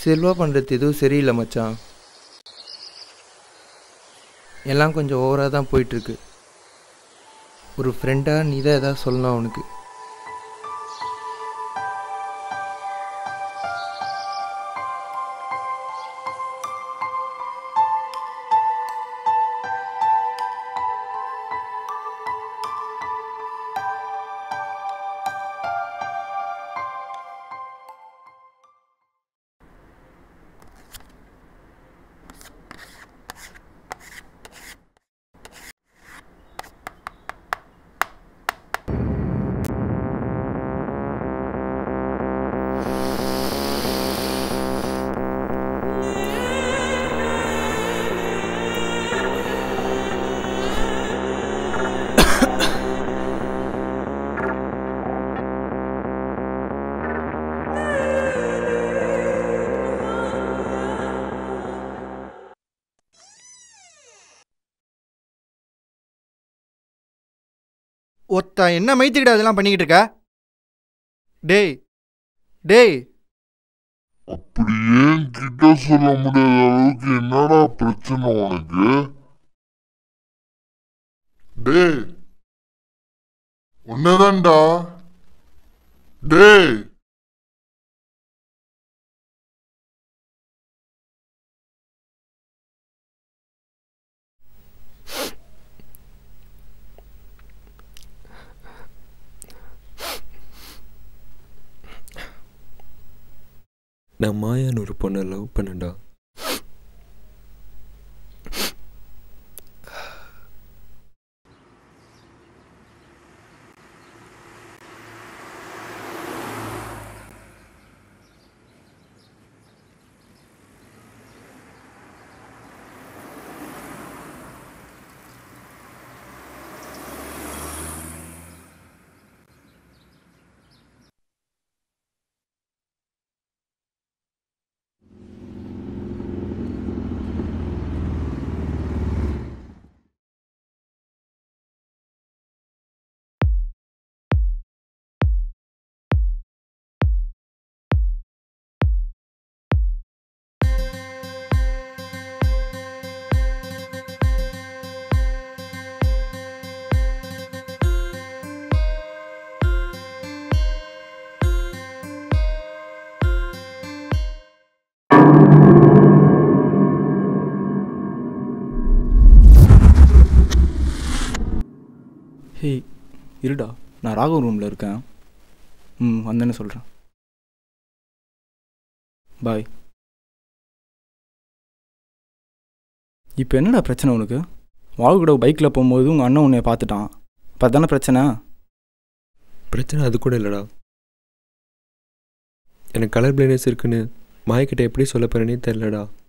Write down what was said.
செல்வா பண்ணுறது எதுவும் சரியில்லை மச்சான் எல்லாம் கொஞ்சம் ஓவராக தான் போயிட்டுருக்கு ஒரு ஃப்ரெண்டாக நீ தான் எதாவது சொல்லணும் அவனுக்கு ஒத்தா என்ன மைத்துக்கிட்ட அதெல்லாம் பண்ணிக்கிட்டு இருக்க டேய் டேய் அப்படியே கிட்ட சொல்ல முடியாத அளவுக்கு என்னடா பிரச்சனை உனக்கு டேய் உன்னதான்டா டேய் நான் மாயான்னு ஒரு பொண்ணை லவ் பண்ணேன்டா ஹேய் இருடா நான் ராகவ் ரூமில் இருக்கேன் ம் வந்தேன்னு சொல்கிறேன் பாய் இப்போ என்னடா பிரச்சனை உனக்கு வாழ் கூட பைக்கில் போகும்போது உங்கள் அண்ணன் உன்னை பார்த்துட்டான் இப்போ அதானே பிரச்சனை பிரச்சனை அது கூட இல்லைடா எனக்கு கலர் பிளைனஸ் இருக்குன்னு மாயக்கிட்ட எப்படி சொல்ல போகிறேனே தெரிலடா